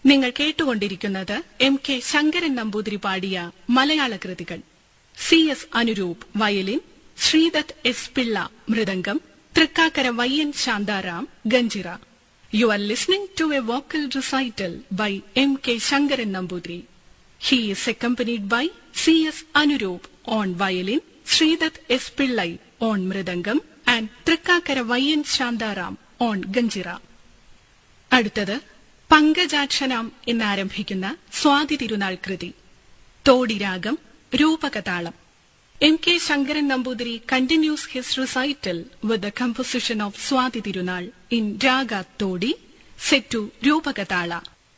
നിങ്ങൾ കേട്ടുകൊണ്ടിരിക്കുന്നത് M K Sankaran Namboothiri പാടിയ മലയാള കൃതികൾ C S Anuroop violin Sreedath S Pillai mridangam Thrikkakara Vayyan Shantaram ganjira you are listening to a vocal recital by M K Sankaran Namboothiri he is accompanied by C S Anuroop on violin Sreedath S Pillai on mridangam and Thrikkakara Vayyan Shantaram on ganjira അടുത്തത് പങ്കജാക്ഷനാം എന്നാരംഭിക്കുന്ന സ്വാതി തിരുനാൾ കൃതി തോടിരാഗം രൂപകതാളം M K Sankaran Namboothiri continues his recital with the composition of Swathi Thirunal in raga തോടി set രൂപകതാള